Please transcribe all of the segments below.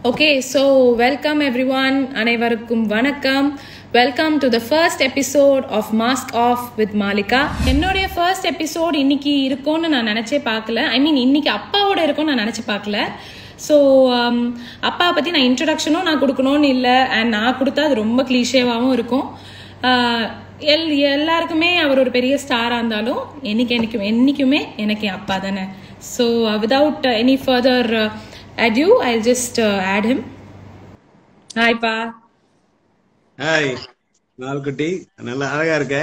Okay so welcome everyone அனைவருக்கும் வணக்கம் welcome to the first episode of mask off with Malika என்னுடைய first episode இன்னைக்கு இருக்கும்னு நான் நினச்சே பார்க்கல ஐ மீன் இன்னைக்கு அப்பாவோட இருக்கும்னு நான் நினச்சி பார்க்கல ஸோ அப்பாவை பற்றி நான் இன்ட்ரடக்ஷனும் நான் கொடுக்கணும்னு இல்லை அண்ட் நான் கொடுத்தா அது ரொம்ப கிளீஷேவாகவும் இருக்கும் ஆஹ் எல் எல்லாருக்குமே அவர் ஒரு பெரிய ஸ்டாராக இருந்தாலும் என்னைக்கு என்னைக்கும் என்றைக்குமே எனக்கு என் அப்பா தானே so without any further adieu i'll just uh, add him ஹாய்ப்பா ஹாய் நாள்குட்டி நல்லா அழகா இருக்க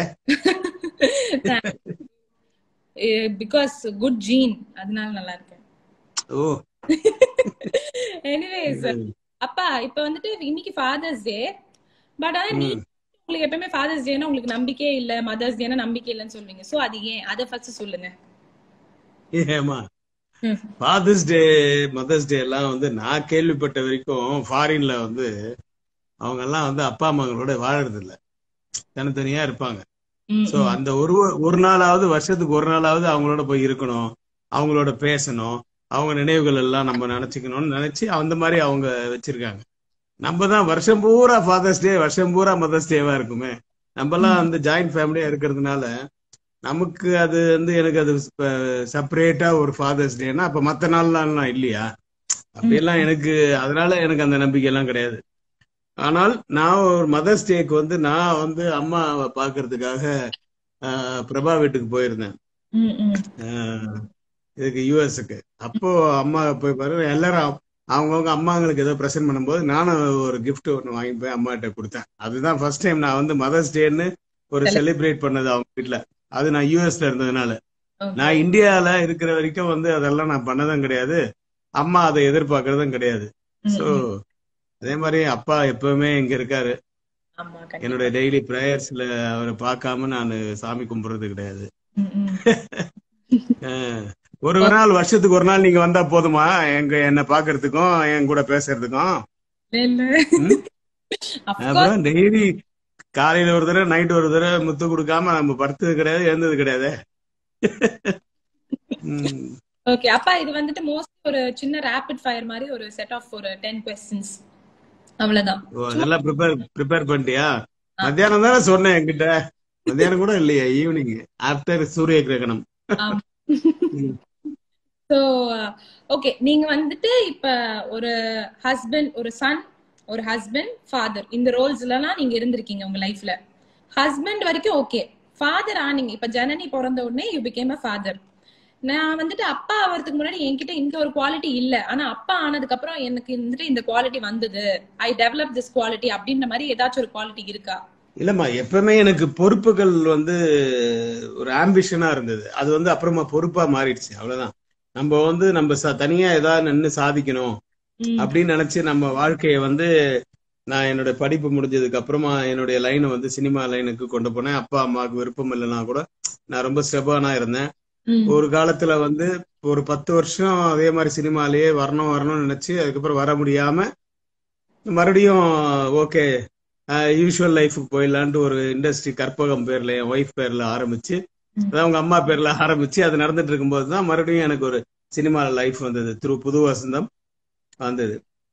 பிகாஸ் குட் ஜீன் அதனால நல்லா இருக்கேன் ஓ எனிவேஸ் அப்பா இப்ப வந்துட்டு இன்னைக்கு ஃபாதர்ஸ் டே பட் ஆனா நீ உங்களுக்கு எப்பவுமே ஃபாதர்ஸ் டேனா உங்களுக்கு நம்பிக்கையே இல்ல மதர்ஸ் டேனா நம்பிக்கை இல்லைன்னு சொல்லுவீங்க சோ அது ஏன் அதை ஃபர்ஸ்ட் சொல்லுங்க ஏமா ம். ஃபாதர்ஸ் டே மதர்ஸ் டே எல்லாம் வந்து நான் கேள்விப்பட்ட வரைக்கும் ஃபாரின்ல வந்து அவங்க எல்லாம் வந்து அப்பா அம்மாங்களோட வாழறது இல்ல தனித்தனியா இருப்பாங்க ம், சோ அந்த ஒரு ஒரு நாளாவது வருஷத்துக்கு ஒரு நாளாவது அவங்களோட போய் இருக்கணும் அவங்களோட பேசணும் அவங்க நினைவுகள் எல்லாம் நம்ம நினைச்சுக்கணும்னு நினைச்சு அந்த மாதிரி அவங்க வச்சிருக்காங்க நம்ம தான் வருஷம் பூரா ஃபாதர்ஸ் டே வருஷம் பூரா மதர்ஸ் டேவா இருக்குமே நம்ம எல்லாம் வந்து ஜாயிண்ட் ஃபேமிலியா இருக்கிறதுனால நமக்கு அது வந்து எனக்கு அது செப்பரேட்டா ஒரு ஃபாதர்ஸ் டேனா அப்ப மத்த நாள்லாம் இல்லையா அப்படியெல்லாம் எனக்கு அதனால எனக்கு அந்த நம்பிக்கை எல்லாம் கிடையாது ஆனால் நான் ஒரு மதர்ஸ் டேக்கு வந்து நான் வந்து அம்மாவை பாக்குறதுக்காக ஆஹ், பிரபா வீட்டுக்கு போயிருந்தேன் ம், ம். ஆஹ், இதுக்கு யூஎஸ்க்கு அப்போ அம்மா போய் பாரு எல்லாரும் அவங்கவுங்க அம்மாங்களுக்கு ஏதோ ப்ரெசென்ட் பண்ணும்போது நானும் ஒரு gift ஒன்று வாங்கி போய் அம்மா கிட்ட கொடுத்தேன் அதுதான் ஃபர்ஸ்ட் டைம் நான் வந்து மதர்ஸ் டேன்னு ஒரு செலிப்ரேட் பண்ணது அவங்க வீட்ல அது நான் யூஎஸ்ல இருந்ததுனால Okay. நான் இந்தியால இருக்கிற வரைக்கும் வந்து அதெல்லாம் நான் பண்ணதும் கிடையாது அம்மா அதை எதிர்பார்க்கறதும் கிடையாது ம், சோ அதே மாதிரி அப்பா எப்பவுமே இங்க இருக்காரு ஆமா கண்டிப்பா என்னுடைய டெய்லி ப்ரேயர்ஸ்ல அவரை பார்க்காம நான் சாமி கும்பிடுறது கிடையாது ம், ம். அஹ், ஒரு நாள் வருஷத்துக்கு ஒரு நாள் நீங்க வந்தா போதுமா எங்க என்ன பாக்குறதுக்கும் என் கூட பேசுறதுக்கும் இல்ல ம்? Of course. அப்புறம் டெய்லி காலையில ஒரு தடவை நைட் ஒரு தடவை முத்து கொடுக்காம நம்ம படுத்தது கிடையாது எழுந்தது கிடையாது ம். ஓகே அப்பா இது வந்துட்டு மோஸ்ட்லி ஒரு சின்ன ரேபிட் ஃபயர் மாதிரி ஒரு செட் ஆஃப் ஒரு டென் கொஸ்டின்ஸ் அவ்வளவுதான் ஓ, அதெல்லாம் ப்ரிப்பேர் ப்ரிப்பேர் பண்ணிட்டியா மத்தியானம் தானே சொன்னேன் என்கிட்ட மத்தியானம் கூட இல்லையா ஈவினிங் ஆஃப்டர் சூரிய கிரகணம் ஸோ ஓகே நீங்க வந்துட்டு இப்ப ஒரு ஹஸ்பண்ட் ஒரு சன் ஒரு ஹஸ்பண்ட் ஃபாதர் இந்த ரோல்ஸ் எல்லாம் நீங்க இருந்திருக்கீங்க உங்க லைஃப்ல ஹஸ்பண்ட் வரைக்கும் ஓகே ஃபாதர் ஆனீங்க இப்ப ஜனனி பிறந்த உடனே யூ பிகேம் அ ஃபாதர் நான் வந்துட்டு அப்பா ஆகிறதுக்கு முன்னாடி என்கிட்ட இந்த ஒரு குவாலிட்டி இல்ல ஆனா அப்பா ஆனதுக்கு அப்புறம் எனக்கு வந்துட்டு இந்த குவாலிட்டி வந்தது ஐ டெவலப் திஸ் குவாலிட்டி அப்படின்ற மாதிரி ஏதாச்சும் ஒரு குவாலிட்டி இருக்கா இல்லம்மா எப்பவுமே எனக்கு பொறுப்புகள் வந்து ஒரு ஆம்பிஷனா இருந்தது அது வந்து அப்புறமா பொறுப்பா மாறிடுச்சு அவ்வளவுதான் நம்ம வந்து நம்ம ச- தனியா ஏதாவது நின்னு சாதிக்கணும் ம், அப்படின்னு நினைச்சு நம்ம வாழ்க்கைய வந்து நான் என்னோட படிப்பு முடிஞ்சதுக்கு அப்புறமா என்னுடைய லைனை வந்து சினிமா லைனுக்கு கொண்டு போனேன் அப்பா அம்மாவுக்கு விருப்பம் இல்லைன்னா கூட நான் ரொம்ப ஸ்டெபானா இருந்தேன் ம், ஒரு காலத்துல வந்து ஒரு பத்து வருஷம் அதே மாதிரி சினிமாலேயே வரணும் வரணும்னு நினைச்சு அதுக்கப்புறம் வர முடியாம மறுபடியும் ஓகே யூஷுவல் லைஃபுக்கு போயிடலான்ட்டு ஒரு இண்டஸ்ட்ரி கற்பகம் பேர்ல என் ஒய்ஃப் பேர்ல ஆரம்பிச்சு ம். அதான் அவங்க அம்மா பேர்ல ஆரம்பிச்சு அது நடந்துட்டு இருக்கும்போது தான் மறுபடியும் எனக்கு ஒரு சினிமா லைஃப் வந்தது த்ரூ புது வசந்தம் வந்தது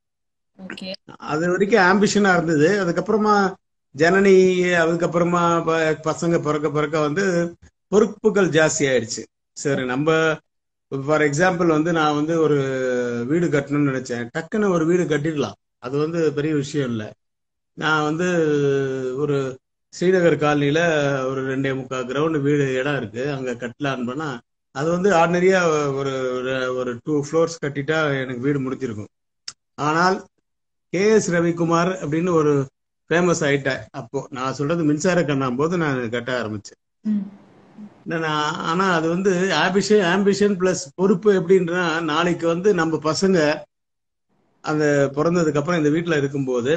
ஓகே அது வரைக்கும் ஆம்பிஷனா இருந்தது அதுக்கப்புறமா ஜனனி அதுக்கப்புறமா ப- பசங்க பிறக்க பிறக்க வந்து பொறுப்புகள் ஜாஸ்தி ஆயிடுச்சு சரி நம்ம ஃபார் எக்ஸாம்பிள் வந்து நான் வந்து ஒரு வீடு கட்டணும்னு நினைச்சேன் டக்குன்னு ஒரு வீடு கட்டிடலாம் அது வந்து பெரிய விஷயம் இல்லை நான் வந்து ஒரு ஸ்ரீநகர் காலனில ஒரு ரெண்டே முக்கால் கிரவுண்ட் வீடு இடம் இருக்கு அங்க கட்டலான்னு பண்ணா அது வந்து ஆர்டினரியா ஒரு ஒரு- ஒரு டூ ஃப்ளோர்ஸ் கட்டிட்டா எனக்கு வீடு முடிஞ்சிருக்கும் ஆனால் கே எஸ் ரவிக்குமார் அப்படின்னு ஒரு ஃபேமஸ் ஆயிட்டேன் அப்போ நான் சொல்றது மின்சார கண்ணாம் போது நான் கட்ட ஆரம்பிச்சேன் ம், நான் ஆனா அது வந்து ஆம்பிஷன் ஆம்பிஷன் பிளஸ் பொறுப்பு எப்படின்றா நாளைக்கு வந்து நம்ம பசங்க அந்த பிறந்ததுக்கு அப்புறம் இந்த வீட்டுல இருக்கும்போது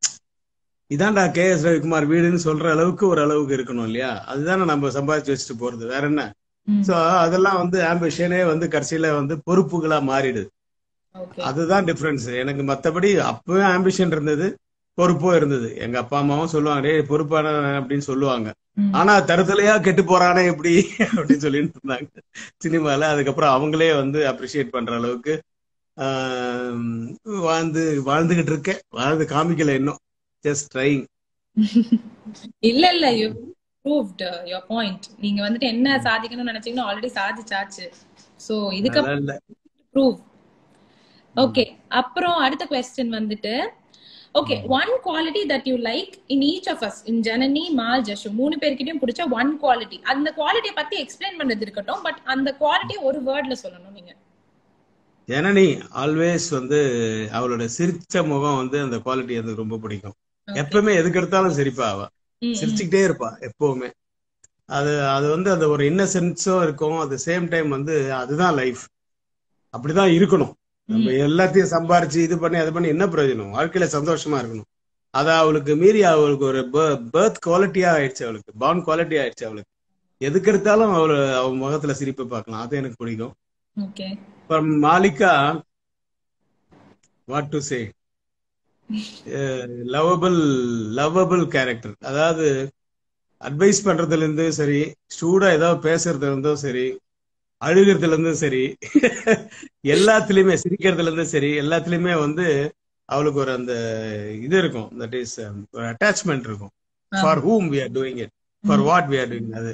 இதான்டா கே எஸ் ரவிக்குமார் வீடுன்னு சொல்ற அளவுக்கு ஒரு அளவுக்கு இருக்கணும் இல்லையா அதுதானே நம்ம சம்பாதிச்சு வச்சுட்டு போறது வேற என்ன ம். சோ அதெல்லாம் வந்து ஆம்பிஷனே வந்து கடைசியில வந்து பொறுப்புகளா மாறிடுது ஓகே அதுதான் டிஃபரன்ஸ் எனக்கு மத்தபடி அப்பவே ஆம்பிஷன் இருந்தது பொறுப்பும் இருந்தது எங்க அப்பா அம்மாவும் சொல்லுவாங்க டேய் பொறுப்பான அப்படின்னு சொல்லுவாங்க ம். ஆனா தருதலையா கெட்டு போறானே எப்படி அப்படின்னு சொல்லிட்டு இருந்தாங்க சினிமால அதுக்கப்புறம் அவங்களே வந்து அப்ரிஷியேட் பண்ற அளவுக்கு ஆம், வாழ்ந்து வாழ்ந்துகிட்டு இருக்கேன் வாழ்ந்து காமிக்கல இன்னும் ஜஸ்ட் ட்ரைங் இல்ல இல்ல யூ ப்ரூவ்ட் யுவர் பாயிண்ட் நீங்க வந்துட்டு என்ன சாதிக்கணும்னு நினைச்சீங்கன்னா ஆல்ரெடி சாதிச்சாச்சு சோ இதுக்கு அதெல்லாம் இல்ல ப்ரூவ் ஓகே அப்புறம் அடுத்த கொஸ்டின் வந்துட்டு okay one quality that you like in each of us in Janani Mal Jashu மூணு பேர்கிட்டயும் பிடிச்ச ஒன் குவாலிட்டி அந்த குவாலிட்டியை பத்தி எக்ஸ்பிளைன் பண்ணது இருக்கட்டும் பட் அந்த குவாலிட்டியை ஒரு வேர்ட்ல சொல்லணும் நீங்க ஜனனி ஆல்வேஸ் வந்து அவளோட சிரிச்ச முகம் வந்து அந்த குவாலிட்டி எனக்கு ரொம்ப பிடிக்கும் எப்பவுமே எதுக்கு எடுத்தாலும் சிரிப்பா அவ ம், ம். சிரிச்சுக்கிட்டே இருப்பா எப்பவுமே அது அது வந்து அந்த ஒரு இன்னசென்ஸும் இருக்கும் அட் சேம் டைம் வந்து அதுதான் லைஃப் அப்படிதான் இருக்கணும் நம்ம எல்லாத்தையும் சம்பாரிச்சு இது பண்ணி அது பண்ணி என்ன பிரயோஜனம் வாழ்க்கையில சந்தோஷமா இருக்கணும் அது அவளுக்கு மீறி அவளுக்கு ஒரு பேர்த் குவாலிட்டியா ஆயிடுச்சு அவளுக்கு பான் குவாலிட்டி ஆயிடுச்சு அவளுக்கு எதுக்கு எடுத்தாலும் அவளு அவ முகத்துல சிரிப்பை பார்க்கலாம் அது எனக்கு பிடிக்கும் okay from Malika what to say lovable lovable character அதாவது அட்வைஸ் பண்றதுல இருந்து சரி ஸ்டூடா ஏதாவது பேசுறதுல இருந்தும் சரி அழுகிறதுல இருந்தும் சரி எல்லாத்துலயுமே சிரிக்கிறதுல இருந்தும் சரி எல்லாத்துலயுமே வந்து அவளுக்கு ஒரு அந்த இது இருக்கும் தட் இஸ் ஒரு அட்டாச்மெண்ட் இருக்கும் for whom we are doing it for what we are doing அது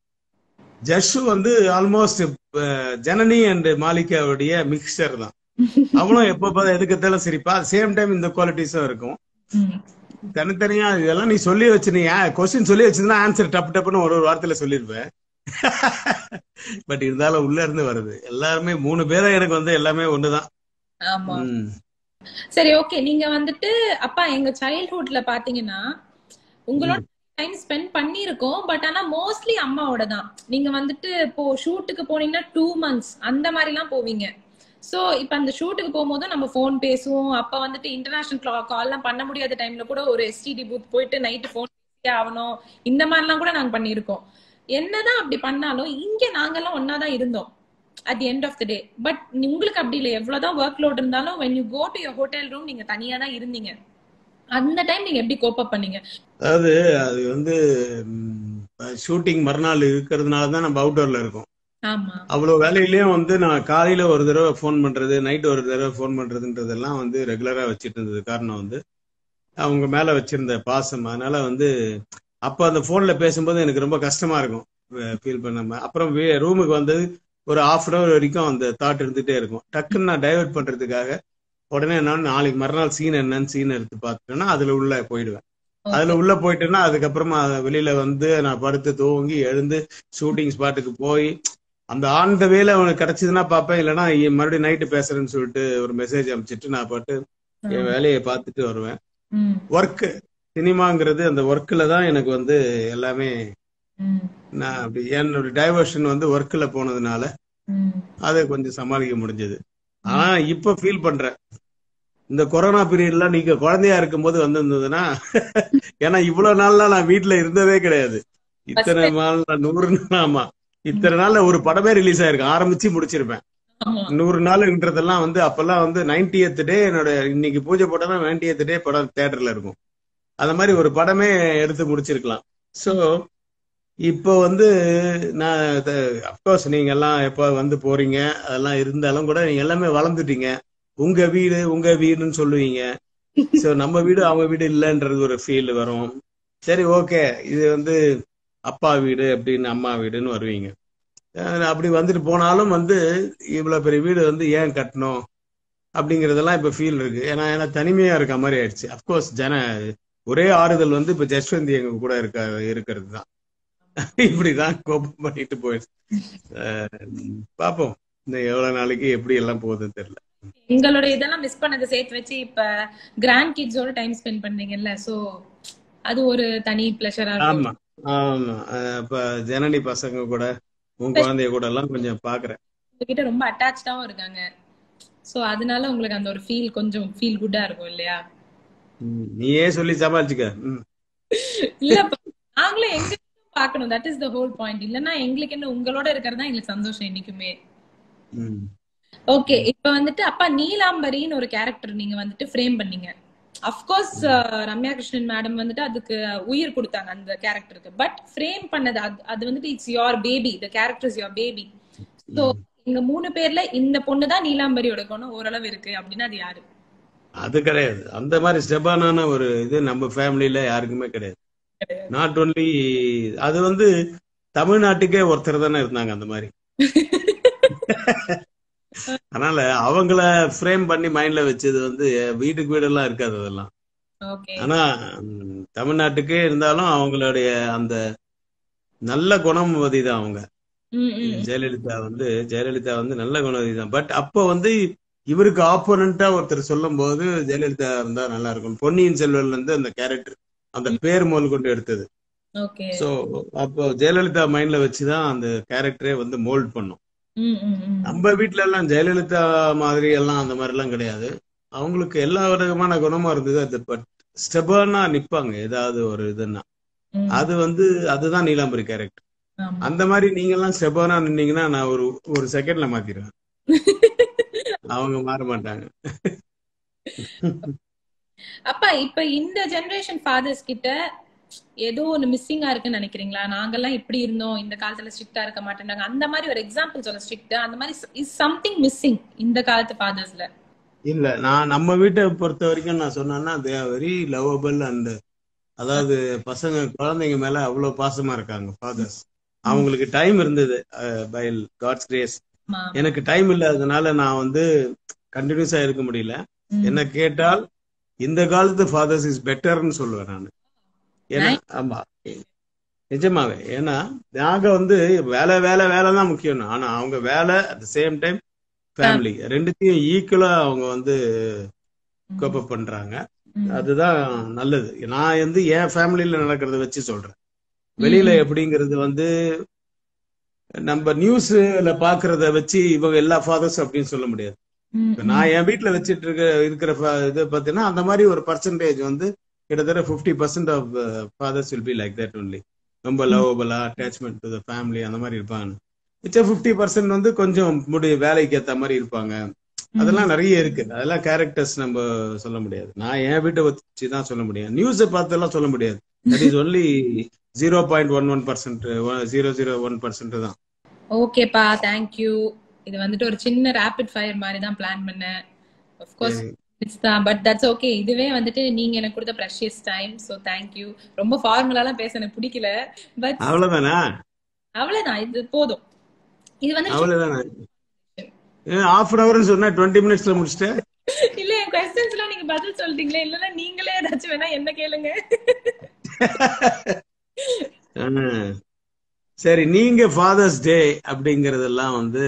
ஜஷு வந்து ஆல்மோஸ்ட் ஜனனி அண்ட் மாலிகாவுடைய மிக்சர் தான் அவளும் எப்ப பார்த்து எதுக்கத்தாலும் சிரிப்பா சேம் டைம் இந்த குவாலிட்டிஸும் இருக்கும் ம். தனித்தனியா இதெல்லாம் நீ சொல்லி வச்சு நீ கொஸ்டின் சொல்லி வச்சிருந்தா ஆன்சர் டப்பு டப்புன்னு ஒரு ஒரு வார்த்தையில சொல்லியிருப்பேன் பட் இருந்தாலும் உள்ள இருந்து வருது எல்லாருமே மூணு பேரும் எனக்கு வந்து எல்லாமே ஒண்ணுதான் ஆமா ம். சரி ஓகே நீங்க வந்துட்டு அப்பா எங்க சைல்ட்ஹுட்ல பாத்தீங்கன்னா உங்களோட டைம் ஸ்பெண்ட் பண்ணிருக்கோம் பட் ஆனா மோஸ்ட்லி அம்மாவோட தான் நீங்க வந்துட்டு இப்போ ஷூட்டுக்கு போனீங்கன்னா டூ மந்த்ஸ் அந்த மாதிரி எல்லாம் போவீங்க சோ இப்ப அந்த ஷூட்டுக்கு போகும்போது நம்ம ஃபோன் பேசுவோம் அப்ப வந்துட்டு இன்டர்நேஷனல் கால் எல்லாம் பண்ண முடியாத டைம்ல கூட ஒரு எஸ்டிடி பூத் போயிட்டு நைட்டு ஃபோன் பேசியே ஆகணும் இந்த மாதிரிலாம் கூட நாங்க பண்ணியிருக்கோம் என்னதான் அப்படி பண்ணாலும் இங்க நாங்கெல்லாம் ஒன்னா தான் இருந்தோம் at the end of the day but உங்களுக்கு அப்படி இல்லை எவ்வளவுதான் ஒர்க் லோட் இருந்தாலும் when you go to your hotel room நீங்க தனியா தான் இருந்தீங்க அந்த டைம் நீங்க எப்படி கோப் அப் பண்ணீங்க அதாவது அது வந்து ஷூட்டிங் மறுநாள் இருக்கிறதுனால தான் நம்ம அவுட்டோர்ல இருக்கோம் ஆமா அவ்வளவு வேலையிலயும் வந்து நான் காலையில ஒரு தடவை ஃபோன் பண்றது நைட் ஒரு தடவை ஃபோன் பண்றதுன்றதெல்லாம் வந்து ரெகுலரா வச்சிட்டு இருந்தது காரணம் வந்து அவங்க மேல வச்சிருந்த பாசம் அதனால வந்து அப்ப அந்த போன்ல பேசும்போது எனக்கு ரொம்ப கஷ்டமா இருக்கும் ஃபீல் பண்ணாம அப்புறம் ரூமுக்கு வந்து ஒரு ஹாஃப் அன் அவர் வரைக்கும் அந்த தாட் இருந்துட்டே இருக்கும் டக்குன்னு நான் டைவர்ட் பண்றதுக்காக உடனே நான் நாளைக்கு மறுநாள் சீன் என்னன்னு சீன் எடுத்து பார்த்துட்டேன்னா அதுல உள்ள போயிடுவேன் அதுல உள்ள போயிட்டேன்னா அதுக்கப்புறமா வெளியில வந்து நான் படுத்து தூங்கி எழுந்து ஷூட்டிங் ஸ்பாட்டுக்கு போய் அந்த ஆன் த வேல அவனுக்கு கிடைச்சதுன்னா பார்ப்பேன் இல்லைன்னா மறுபடியும் நைட்டு பேசுறேன்னு சொல்லிட்டு ஒரு மெசேஜ் அனுப்பிச்சிட்டு நான் பாட்டு என் வேலையை பார்த்துட்டு வருவேன் ம், ஒர்க் சினிமாங்கிறது அந்த ஒர்க்ல தான் எனக்கு வந்து எல்லாமே ம், நான் அப்படி என்னோட டைவர்ஷன் வந்து ஒர்க்ல போனதுனால ம். அதை கொஞ்சம் சமாளிக்க முடிஞ்சது ஆனா இப்ப ஃபீல் பண்றேன் இந்த கொரோனா பீரியட்லாம் நீங்க குழந்தையா இருக்கும்போது வந்திருந்ததுன்னா ஏன்னா இவ்வளவு நாள்லாம் நான் வீட்டுல இருந்ததே கிடையாது இத்தனை நாள் நான் நூறு நாள் ஆமா இத்தனை நாள்ல ஒரு படமே ரிலீஸ் ஆயிருக்கு ஆரம்பிச்சு முடிச்சிருப்பேன் ஆமா நூறு நாள்ன்றதெல்லாம் வந்து அப்பெல்லாம் வந்து நைன்டியத் டே என்னோட இன்னைக்கு பூஜை போட்டோம்னா நைன்டியத் டே படம் தியேட்டர்ல இருக்கும் அந்த மாதிரி ஒரு படமே எடுத்து முடிச்சிருக்கலாம் சோ இப்போ வந்து நான் அப்கோர்ஸ் நீங்க எல்லாம் எப்போ வந்து போறீங்க அதெல்லாம் இருந்தாலும் கூட நீங்க எல்லாமே வளர்ந்துட்டீங்க உங்க வீடு உங்க வீடுன்னு சொல்லுவீங்க சோ நம்ம வீடு அவங்க வீடு இல்லைன்றது ஒரு ஃபீல் வரும் சரி ஓகே இது வந்து அப்பா வீடு அப்படின்னு அம்மா வீடுன்னு வருவீங்க அஹ் அப்படி வந்துட்டு போனாலும் வந்து இவ்வளவு பெரிய வீடு வந்து ஏன் கட்டணும் அப்படிங்கறதெல்லாம் இப்ப ஃபீல் இருக்கு ஏன்னா ஏன்னா தனிமையா இருக்க மாதிரி ஆயிடுச்சு அப்கோர்ஸ் ஜன ஒரே ஆறுதல் வந்து இப்ப ஜஸ்வந்தி எங்க கூட இருக்க இருக்கிறது தான் இப்படிதான் கோபம் பண்ணிட்டு போயிடுச்சு அஹ் பாப்போம் இந்த எவ்வளவு நாளைக்கு எப்படி எல்லாம் போகுதுன்னு தெரியல எங்களோட இதெல்லாம் மிஸ் பண்ணதை சேர்த்து வச்சு இப்ப கிராண்ட் கிட்ஸோட டைம் ஸ்பெண்ட் பண்றீங்கல்ல சோ அது ஒரு தனி பிளஷரா ஆமா ஆமா அஹ் இப்ப ஜனனி பசங்க கூட உன் குழந்தைய கூட எல்லாம் கொஞ்சம் பாக்குறேன் உங்ககிட்ட ரொம்ப அட்டாச்சாவும் இருக்காங்க சோ அதனால உங்களுக்கு அந்த ஒரு ஃபீல் கொஞ்சம் ஃபீல் குட்டா இருக்கும் இல்லையா ம், நீயே சொல்லி சமாளிச்சுக்க ம். இல்ல இப்ப நாங்களும் எங்க பாக்கணும் that is the whole point இல்லன்னா எங்களுக்கு என்ன உங்களோட இருக்கிறதா எங்களுக்கு சந்தோஷம் என்னைக்குமே ம். ஓகே இப்ப வந்துட்டு அப்பா நீலாம்பரின்னு ஒரு கேரக்டர் நீங்க வந்துட்டு ஃப்ரேம் பண்ணீங்க அஃப்கோர்ஸ் ரம்யா கிருஷ்ணன் மேடம் வந்துட்டு அதுக்கு உயிர் கொடுத்தாங்க அந்த கேரக்டருக்கு பட் ஃப்ரேம் பண்ணது அது அது வந்துட்டு it's your baby the character is your baby so எங்க மூணு பேர்ல இந்த பொண்ணு தான் நீலாம்பரியோட குணம் ஓரளவு இருக்கு அப்படின்னா அது யாரு அது கிடையாது அந்த மாதிரி ஸ்டெபானான ஒரு இது நம்ம ஃபேமிலியில யாருக்குமே கிடையாது நாட் ஒன்லி அது வந்து தமிழ்நாட்டுக்கே ஒருத்தர் தானே இருந்தாங்க அந்த மாதிரி அதனால அவங்கள ஃப்ரேம் பண்ணி மைண்ட்ல வச்சது வந்து வீட்டுக்கு வீடெல்லாம் இருக்காது அதெல்லாம் ஓகே ஆனா ம், தமிழ்நாட்டுக்கே இருந்தாலும் அவங்களுடைய அந்த நல்ல குணமதி தான் அவங்க ம் ம் ஜெயலலிதா வந்து ஜெயலலிதா வந்து நல்ல குணவதி தான் பட் அப்ப வந்து இவருக்கு ஆப்போனண்டா ஒருத்தர் சொல்லும் போது ஜெயலலிதா இருந்தா நல்லா இருக்கும் பொன்னியின் செல்வன்ல இருந்து அந்த கேரக்டர் அந்த பேர் முதல் கொண்டு எடுத்தது ஓகே சோ அப்போ ஜெயலலிதா மைண்ட்ல வச்சுதான் அந்த கேரக்டரே வந்து மோல்ட் பண்ணும் ம் ம் ம் நம்ம வீட்ல எல்லாம் ஜெயலலிதா மாதிரி எல்லாம் அந்த மாதிரி எல்லாம் கிடையாது அவங்களுக்கு எல்லா விதமான குணமும் இருந்தது அது பட் ஸ்டெபர்னா நிப்பாங்க ஏதாவது ஒரு இதுன்னா ம். அது வந்து அதுதான் நீலாம்பரி கேரக்டர் ஆமா. அந்த மாதிரி நீங்க எல்லாம் ஸ்டெபர்னா நின்னீங்கன்னா நான் ஒரு ஒரு செகண்ட்ல மாத்திடுவேன் அவங்க மாற மாட்டாங்க அப்பா இப்ப இந்த ஜெனரேஷன் ஃபாதர்ஸ் கிட்ட ஏதோ ஒண்ணு மிஸ்ஸிங்கா இருக்குன்னு நினைக்கிறீங்களா நாங்கெல்லாம் இப்படி இருந்தோம் இந்த காலத்துல ஸ்ட்ரிக்டா இருக்க மாட்டேன்றாங்க அந்த மாதிரி ஒரு எக்ஸாம்பிள் சொல்ல ஸ்ட்ரிக்ட் அந்த மாதிரி இஸ் சம்திங் மிஸ்ஸிங் இந்த காலத்து ஃபாதர்ஸ்ல இல்ல நான் நம்ம வீட்டை பொறுத்த வரைக்கும் நான் சொன்னேன்னா தே வெரி லவபிள் அண்ட் அதாவது பசங்க குழந்தைங்க மேல அவ்வளவு பாசமா இருக்காங்க ஃபாதர்ஸ் அவங்களுக்கு டைம் இருந்தது பை காட்ஸ் கிரேஸ் எனக்கு டைம் இல்லாததுனால நான் வந்து கண்டினியூஸா இருக்க முடியல என்ன கேட்டால் இந்த காலத்து ஃபாதர்ஸ் இஸ் பெட்டர்னு சொல்லுவேன் நான் ஏன்னா ஆமா நிஜமாவே ஏன்னா நாங்க வந்து வேலை வேலை வேலை தான் முக்கியம் ஆனா அவங்க வேலை அட் சேம் டைம் ஃபேமிலி ரெண்டுத்தையும் ஈக்குவலா அவங்க வந்து கோப்பப் பண்றாங்க அதுதான் நல்லது நான் வந்து என் ஃபேமிலியில நடக்கிறத வச்சு சொல்றேன் வெளியில எப்படிங்கிறது வந்து நம்ம நியூஸ்ல பாக்குறத வச்சு இவங்க எல்லா ஃபாதர்ஸ் அப்படின்னு சொல்ல முடியாது நான் என் வீட்டுல வச்சிட்டு இருக்க இருக்கிற இது பாத்தீங்கன்னா அந்த மாதிரி ஒரு பர்சன்டேஜ் வந்து கிட்டத்தட்ட fifty percent of fathers will be like that only ரொம்ப லவபிளா அட்டாச்மெண்ட் டு த ஃபேமிலி அந்த மாதிரி இருப்பாங்க மிச்சம் ஃபிஃப்டி பர்சன்ட் வந்து கொஞ்சம் முடி வேலைக்கு ஏத்த மாதிரி இருப்பாங்க அதெல்லாம் நிறைய இருக்கு அதெல்லாம் கேரக்டர்ஸ் நம்ம சொல்ல முடியாது நான் என் வீட்டை வச்சு தான் சொல்ல முடியும் நியூஸை பார்த்து எல்லாம் சொல்ல முடியாது that is only zero point one one percent zero zero one percent தான் ஓகேப்பா தேங்க்யூ இது வந்துட்டு ஒரு சின்ன ரேபிட் ஃபயர் மாதிரி தான் பிளான் பண்ணேன் ஆஃப்கோர்ஸ் தான் பட் தட்ஸ் ஓகே இதுவே வந்துட்டு நீங்க எனக்கு கொடுத்த ப்ரெஷியஸ் டைம் ஸோ தேங்க்யூ ரொம்ப ஃபார்முலாலாம் பேச எனக்கு பிடிக்கல பட் அவ்வளவுதானா அவ்வளவுதான் இது போதும் இது வந்து அவ்வளவுதானே ஹாஃப் அன் ஹவர் சொன்னா டுவெண்ட்டி மினிட்ஸ்ல முடிச்சிட்டு இல்ல என் கொஸ்டின்ஸ்லாம் நீங்க பதில் சொல்லிட்டீங்களே இல்லன்னா நீங்களே ஏதாச்சும் வேணா என்ன கேளுங்க சரி நீங்க ஃபாதர்ஸ் டே அப்படிங்கறதெல்லாம் வந்து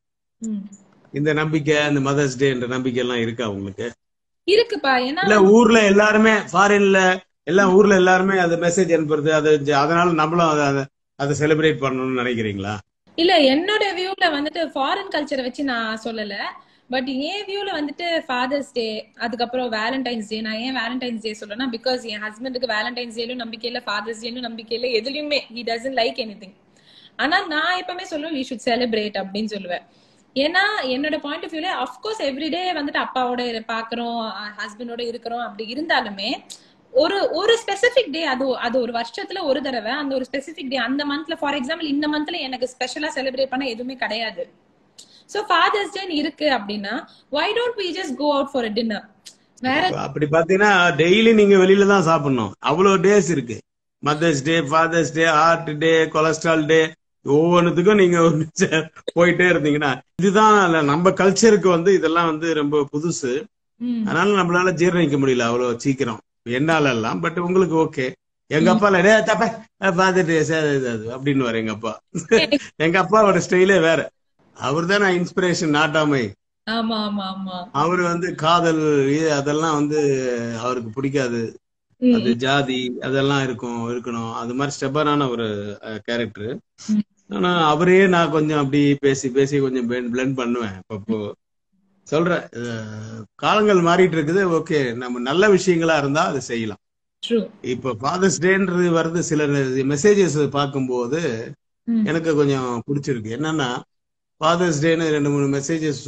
இந்த நம்பிக்கை இந்த மதர்ஸ் டே என்ற நம்பிக்கை எல்லாம் இருக்கா உங்களுக்கு இருக்குப்பா ஏன்னா இல்ல ஊர்ல எல்லாருமே ஃபாரின்ல எல்லாம் ஊர்ல எல்லாருமே அது மெசேஜ் அனுப்புறது அது அதனால நம்மளும் அதை அதை செலிப்ரேட் பண்ணணும்னு நினைக்கிறீங்களா இல்ல என்னோட வியூல வந்துட்டு ஃபாரின் கல்ச்சரை வச்சு நான் சொல்லல பட் என் வியூல வந்துட்டு ஃபாதர்ஸ் டே அதுக்கப்புறம் வேலண்டைன்ஸ் டே நான் ஏன் வேலண்டைன்ஸ் டே சொல்றேன்னா பிகாஸ் என் ஹஸ்பண்டுக்கு வேலண்டைன்ஸ் டேலும் நம்பிக்கை இல்ல ஃபாதர்ஸ் டேலும் நம்பிக்கை இல்ல எதுலயுமே he doesn't like anything ஆனா நான் எப்பவுமே சொல்லுவேன் வி ஷுட் செலிப்ரேட் அப்படின்னு சொல்லுவேன் ஏன்னா என்னோட பாயிண்ட் ஆஃப் வியூல அஃப்கோர்ஸ் எவ்ரிடே வந்துட்டு அப்பாவோட பாக்குறோம் ஹஸ்பண்டோட இருக்கிறோம் அப்படி இருந்தாலுமே ஒரு ஒரு ஸ்பெசிபிக் டே அது அது ஒரு வருஷத்துல ஒரு தடவை அந்த ஒரு ஸ்பெசிபிக் டே அந்த மந்த்ல ஃபார் எக்ஸாம்பிள் இந்த மந்த்ல எனக்கு ஸ்பெஷலா செலிப்ரேட் பண்ண எதுவுமே கிடையாது சோ ஃபாதர்ஸ் டே இருக்கு அப்படின்னா why don't we just go out for dinner வேற அப்படி பாத்தீங்கன்னா டெய்லி நீங்க வெளியில தான் சாப்பிடணும் அவ்வளவு டேஸ் இருக்கு mothers day fathers day heart day cholesterol day ஒவ்வொன்றுத்துக்கும் நீங்க போயிட்டே இருந்தீங்கன்னா இதுதான் நம்ம கல்ச்சருக்கு வந்து இதெல்லாம் வந்து ரொம்ப புதுசு அதனால நம்மளால ஜீரணிக்க முடியல அவ்வளவு சீக்கிரம் என்னால எல்லாம் பட் உங்களுக்கு ஓகே எங்க அப்பா டே தப்ப பாத்துட்டு அது அப்படின்னு வர எங்க அப்பா எங்க அப்பாவோட ஸ்டைலே வேற அவர் தான் நான் இன்ஸ்பிரேஷன் நாட்டாமை ஆமா ஆமா ஆமா அவர் வந்து காதல் அதெல்லாம் வந்து அவருக்கு பிடிக்காது அது ஜாதி அதெல்லாம் இருக்கும் இருக்கணும் அது மாதிரி ஸ்டெபனான ஒரு கேரக்டர் ஆனா அவரே நான் கொஞ்சம் அப்படி பேசி பேசி கொஞ்சம் பிளெண்ட் பண்ணுவேன் இப்போ சொல்றேன் காலங்கள் மாறிட்டு இருக்குது ஓகே நம்ம நல்ல விஷயங்களா இருந்தா அதை செய்யலாம் இப்ப ஃபாதர்ஸ் டேன்றது வருது சில மெசேஜஸ் பார்க்கும்போது எனக்கு கொஞ்சம் பிடிச்சிருக்கு என்னன்னா ஃபாதர்ஸ் டேன்னு ரெண்டு மூணு மெசேஜஸ்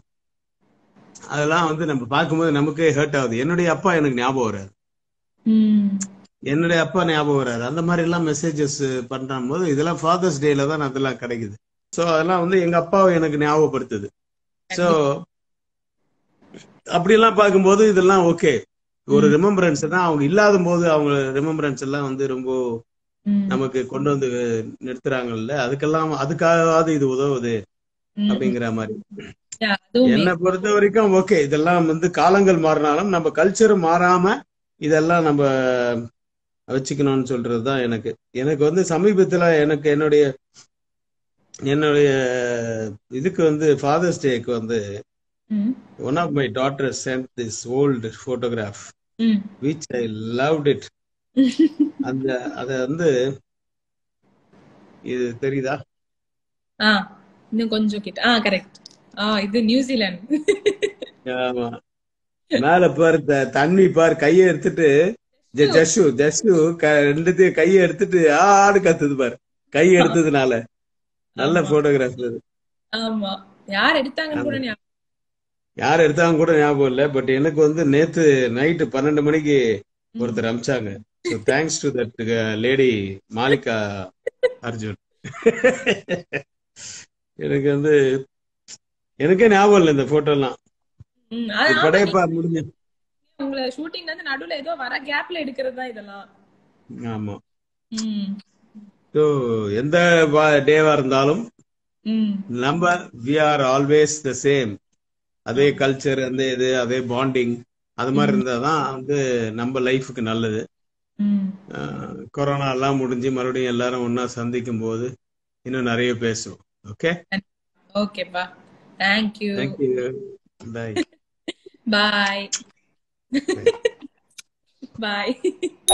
அதெல்லாம் வந்து நம்ம பார்க்கும்போது நமக்கே ஹர்ட் ஆகுது என்னுடைய அப்பா எனக்கு ஞாபகம் வராது என்னுடைய அப்பா ஞாபகம் வராரு அந்த மாதிரி எல்லாம் மெசேஜஸ் பண்ற போது இதெல்லாம் ஃபாதர்ஸ் டேல தான் அதெல்லாம் கிடைக்குது சோ அதெல்லாம் வந்து எங்க அப்பாவை எனக்கு ஞாபகப்படுத்துது சோ அப்படியெல்லாம் பார்க்கும்போது இதெல்லாம் ஓகே ஒரு ரிமெம்பரன்ஸ் தான் அவங்க இல்லாத போது அவங்க ரிமெம்பரன்ஸ் எல்லாம் வந்து ரொம்ப ம், நமக்கு கொண்டு வந்து நிறுத்துறாங்கல்ல அதுக்கெல்லாம் அதுக்காகவாது இது உதவுது ம். அப்படிங்கிற மாதிரி Yeah, அதுவுமே என்னை பொறுத்த வரைக்கும் ஓகே இதெல்லாம் வந்து காலங்கள் மாறினாலும் நம்ம கல்ச்சர் மாறாம இதெல்லாம் நம்ம வச்சுக்கணும்னு சொல்றதுதான் எனக்கு எனக்கு வந்து சமீபத்துல எனக்கு என்னுடைய என்னுடைய இதுக்கு வந்து ஃபாதர்ஸ் டேக்கு வந்து hmm, one of my daughter sent this old photograph hmm. Which I loved it அந்த அத வந்து இது தெரியுதா ஆ இன்னும் கொஞ்சம் கிட்ட ஆ கரெக்ட் ஆ இது நியூசிலாந்து ஆமா மேல பாரு த- தண்ணி பாரு கையை எடுத்துட்டு ஜ- ஜஷு ஜஷு க- ரெண்டுத்தையும் கையை எடுத்துட்டு ஆடு கத்துது பாரு கை எடுத்ததுனால நல்ல ஆமா. போட்டோகிராஃப் அது ஆமா யார் எடுத்தாங்கன்னு கூட ஞாபகம் யார் எடுத்தாங்க கூட ஞாபகம் இல்ல பட் எனக்கு வந்து நேத்து நைட்டு பன்னெண்டு மணிக்கு ஒருத்தர் அமிச்சாங்க so thanks to that lady Malika Arjun எனக்கு வந்து எனக்கே ஞாபகம் இல்லை இந்த போட்டோ எல்லாம் ம், அது இது ஆமா, படையப்பா முடிஞ்ச உங்களை ஷூட்டிங்ல இருந்து நடுவுல ஏதோ வர கேப்ல எடுக்கிறது தான் இதெல்லாம் ஆமா ம், ஸோ எந்த டேவா இருந்தாலும் ம், நம்ம we are always the same அதே கல்ச்சர் அந்த இது அதே பாண்டிங் அது மாதிரி இருந்தாதான் வந்து நம்ம லைஃபுக்கு நல்லது ம். அஹ் கொரோனா எல்லாம் முடிஞ்சு மறுபடியும் எல்லாரும் ஒன்னா சந்திக்கும் போது இன்னும் நிறைய பேசுவோம் ஓகே ஓகேப்பா தேங்க்யூ தேங்க்யூ பாய் பாய் பாய்